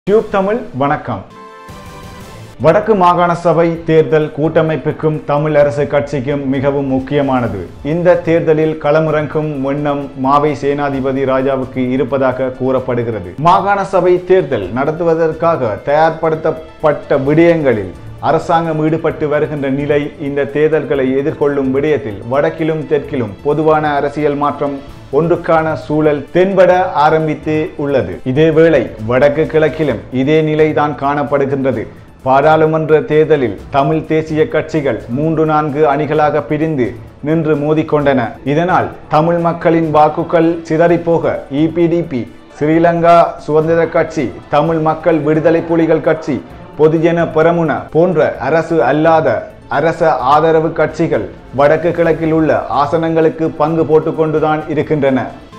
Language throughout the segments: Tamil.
டியூப் தமிழ் வணக்கம் வடக்கு மாகாண சபை தேர்தல் கூட்டமைப்புக்கும் தமிழ் அரசு கட்சிக்கும் மிகவும் முக்கியமானது இந்த தேர்தலில் களமிறங்கும் எண்ணம் மாவை சேனாதிபதி ராஜாவுக்கு இருப்பதாக கூறப்படுகிறது மாகாண சபை தேர்தல் நடத்துவதற்காக தயார்படுத்தப்பட்ட விடயங்களில் அரசாங்கம் ஈடுபட்டு வருகின்ற நிலை இந்த தேர்தல்களை எதிர்கொள்ளும் விடயத்தில் வடக்கிலும் தெற்கிலும் பொதுவான அரசியல் மாற்றம் ஒன்றுக்கான சூழல் தென்பட ஆரம்பித்து உள்ளது இதேவேளை வடக்கு கிழக்கிலும் இதே நிலைதான் காணப்படுகின்றது பாராளுமன்ற தேர்தலில் தமிழ் தேசிய கட்சிகள் மூன்று நான்கு அணிகளாக பிரிந்து நின்று மோதிக்கொண்டன இதனால் தமிழ் மக்களின் வாக்குகள் சிதறிப்போக இபிடிபி ஸ்ரீலங்கா சுதந்திர கட்சி தமிழ் மக்கள் விடுதலை புலிகள் கட்சி பொதுஜன பெரமுன போன்ற அரசு அல்லாத அரச ஆதரவு கட்சிகள் வடக்கு கிழக்கில் உள்ள ஆசனங்களுக்கு பங்கு போட்டுக்கொண்டுதான் இருக்கின்றன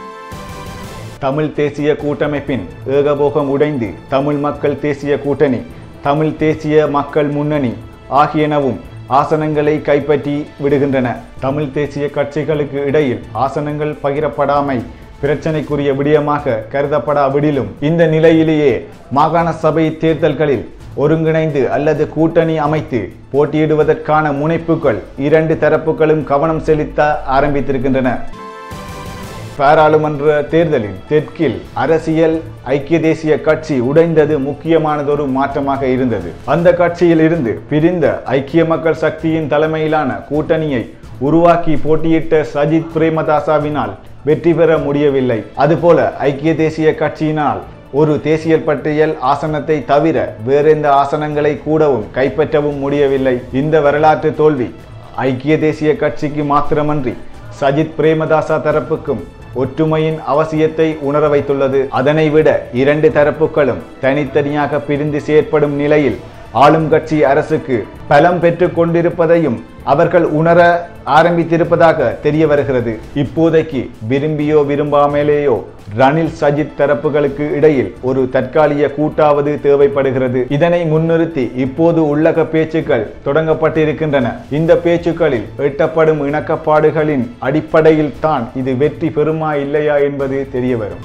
தமிழ் தேசிய கூட்டமைப்பின் ஏகபோகம் உடைந்து தமிழ் மக்கள் தேசிய கூட்டணி தமிழ் தேசிய மக்கள் முன்னணி ஆகியனவும் ஆசனங்களை கைப்பற்றி விடுகின்றன தமிழ் தேசிய கட்சிகளுக்கு இடையில் ஆசனங்கள் பகிரப்படாமை பிரச்சனைக்குரிய விடயமாக கருதப்படாவிடிலும் இந்த நிலையிலேயே மாகாண சபை தேர்தல்களில் ஒருங்கிணைந்து அல்லது கூட்டணி அமைத்து போட்டியிடுவதற்கான முனைப்புகள் இரண்டு தரப்புகளும் கவனம் செலுத்த ஆரம்பித்திருக்கின்றன பாராளுமன்ற தேர்தலில் தெற்கில் அரசியல் ஐக்கிய தேசிய கட்சி உடைந்தது முக்கியமானதொரு மாற்றமாக இருந்தது அந்த கட்சியில் இருந்து பிரிந்த ஐக்கிய மக்கள் சக்தியின் தலைமையிலான கூட்டணியை உருவாக்கி போட்டியிட்ட சஜித் பிரேமதாசாவினால் வெற்றி பெற முடியவில்லை அதுபோல ஐக்கிய தேசிய கட்சியினால் ஒரு தேசிய பட்டியல் ஆசனத்தை தவிர வேறெந்த ஆசனங்களை கூடவும் கைப்பற்றவும் முடியவில்லை இந்த வரலாற்று தோல்வி ஐக்கிய தேசிய கட்சிக்கு மாத்திரமன்றி சஜித் பிரேமதாசா தரப்புக்கும் ஒற்றுமையின் அவசியத்தை உணர வைத்துள்ளது அதனை விட இரண்டு தரப்புகளும் தனித்தனியாக பிரிந்து செயற்படும் நிலையில் ஆளும் கட்சி அரசுக்கு பலம் பெற்று கொண்டிருப்பதையும் அவர்கள் உணர ஆரம்பித்திருப்பதாக தெரிய வருகிறது இப்போதைக்கு விரும்பியோ விரும்பாமலேயோ ரணில் சஜித் தரப்புகளுக்கு இடையில் ஒரு தற்காலிக கூட்டாவது தேவைப்படுகிறது இதனை முன்னிறுத்தி இப்போது உள்ளக பேச்சுக்கள் தொடங்கப்பட்டிருக்கின்றன இந்த பேச்சுக்களில் எட்டப்படும் இணக்கப்பாடுகளின் அடிப்படையில் தான் இது வெற்றி பெறுமா இல்லையா என்பது தெரிய வரும்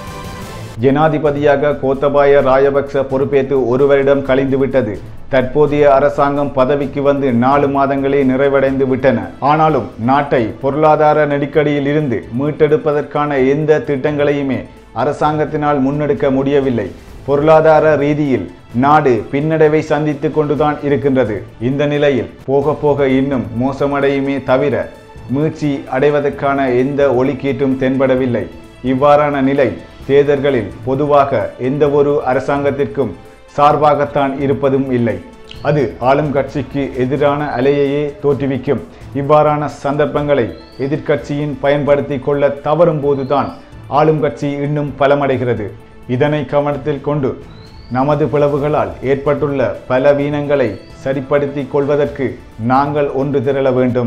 ஜனாதிபதியாக கோத்தபாய ராஜபக்ச பொறுப்பேற்று ஒரு வருடம் கழிந்துவிட்டது தற்போதைய அரசாங்கம் பதவிக்கு வந்து நாலு மாதங்களே நிறைவடைந்து விட்டன ஆனாலும் நாட்டை பொருளாதார நெருக்கடியில் இருந்து மீட்டெடுப்பதற்கான எந்த திட்டங்களையுமே அரசாங்கத்தினால் முன்னெடுக்க முடியவில்லை பொருளாதார ரீதியில் நாடு பின்னடைவை சந்தித்து கொண்டுதான் இருக்கின்றது இந்த நிலையில் போக போக இன்னும் மோசமடையுமே தவிர மீட்சி அடைவதற்கான எந்த ஒலிக்கீட்டும் தென்படவில்லை இவ்வாறான நிலை தேர்தல்களில் பொதுவாக எந்த ஒரு அரசாங்கத்திற்கும் சார்பாகத்தான் இருப்பதும் இல்லை அது ஆளும் கட்சிக்கு எதிரான அலையையே தோற்றுவிக்கும் இவ்வாறான சந்தர்ப்பங்களை எதிர்க்கட்சியின் பயன்படுத்தி கொள்ள தவறும் போதுதான் ஆளும் கட்சி இன்னும் பலமடைகிறது இதனை கவனத்தில் கொண்டு நமது பிளவுகளால் ஏற்பட்டுள்ள பலவீனங்களை சரிப்படுத்திக் கொள்வதற்கு நாங்கள் ஒன்று திரள வேண்டும்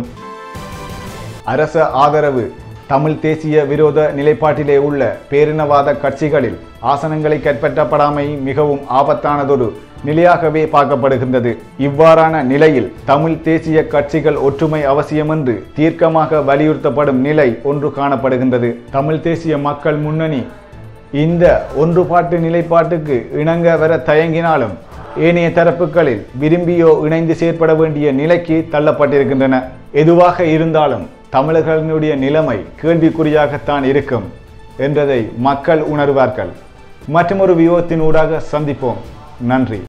அரச ஆதரவு தமிழ் தேசிய விரோத நிலைப்பாட்டிலே உள்ள பேரினவாத கட்சிகளில் ஆசனங்களை கைப்பற்றப்படாமை மிகவும் ஆபத்தானதொரு நிலையாகவே பார்க்கப்படுகின்றது இவ்வாறான நிலையில் தமிழ் தேசிய கட்சிகள் ஒற்றுமை அவசியம் என்று தீர்க்கமாக வலியுறுத்தப்படும் நிலை ஒன்று காணப்படுகின்றது தமிழ் தேசிய மக்கள் முன்னணி இந்த ஒன்றுபாட்டு நிலைப்பாட்டுக்கு இணங்க வர தயங்கினாலும் ஏனைய தரப்புகளில் விரும்பியோ இணைந்து செயற்பட வேண்டிய நிலைக்கு தள்ளப்பட்டிருக்கின்றன எதுவாக இருந்தாலும் தமிழர்களுடைய நிலைமை கேள்விக்குறியாகத்தான் இருக்கும் என்றதை மக்கள் உணர்வார்கள் மற்றொரு வியூகத்தின் ஊடாக சந்திப்போம் நன்றி